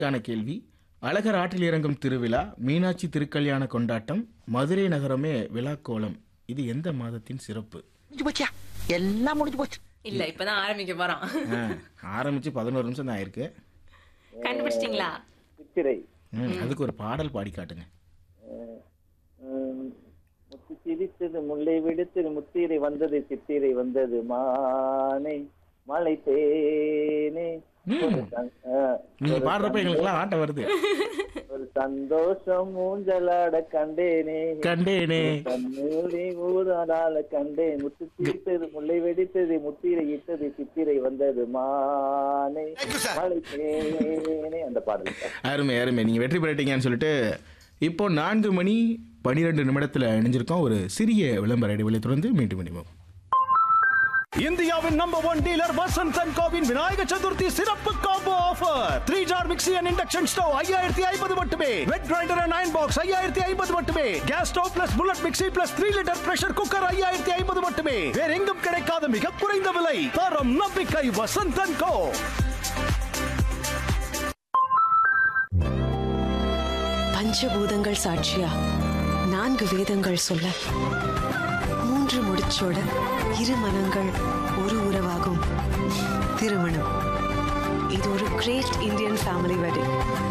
க்கான கேள்வி அழகர் ஆற்றில் இறங்கும் திருவிழா மீனாட்சி திருக்கல்யாண கொண்டாட்டம் மதுரை நகரமே விழாக்கோலம் இது எந்த மாதத்தின் சிறப்பு முடிஞ்சு போச்சியா எல்லாம் முடிஞ்சு போச்சு இல்ல இப்பதான் ஆரம்பிக்க போறோம் ஆ, ஆரம்பிச்சு பதினோரு நிமிஷம் தான் ஆயிருக்கு கண்டுபிடிச்சிட்டீங்களா சித்திரை ம், அதுக்கு ஒரு பாடல் பாடி காட்டுங்க உம், முத்து சிரித்தது முல்லை வெடித்தது முத்திரை வந்தது சித்திரை வந்தது மானை மலை தேனே ஒரு சந்- ஆ, நீங்க ஒரு பாடுறப்ப எங்களுக்கெல்லாம் ஆட்டம் வருது ஒரு சந்தோஷம் ஊஞ்சலாட கண்டேனே கண்டேனே கண்ணூரி ஊராடால கண்டேன் முத்து சிரித்தது முல்லை வெடித்தது முத்திரை இட்டது சித்திரை வந்தது மானை மலை தேனே அந்த பாடல் தான். அருமை அருமை நீங்க வெற்றி பெறட்டீங்கன்னு சொல்லிட்டு இப்போ நான்கு மணி பன்னிரெண்டு நிமிடத்துல இணைஞ்சிருக்கோம் ஒரு சிறிய விளம்பர இடைவெளி தொடர்ந்து மீண்டும் இணைவோம் இந்தியாவின் number one dealer Vasanth and கோவின் விநாயக சதுர்த்தி சிறப்பு combo offer three jar mixie and induction stove ஐயாயிரத்தி ஐம்பது மட்டுமே wet grinder and iron box ஐயாயிரத்தி ஐம்பது மட்டுமே gas stove plus bullet mixie plus three litre pressure cooker ஐயாயிரத்தி ஐம்பது மட்டுமே வேற எங்கும் கிடைக்காத மிக குறைந்த விலை தரம் நம்பிக்கை வசந்த் அண்ட் கோ பஞ்சபூதங்கள் சாட்சியா நான்கு வேதங்கள் சொல்ல மூன்று முடிச்சோட இரு மனங்கள் ஒரு உறவாகும் திருமணம் இது ஒரு கிரேட் இந்தியன் ஃபேமிலி வெட்டிங்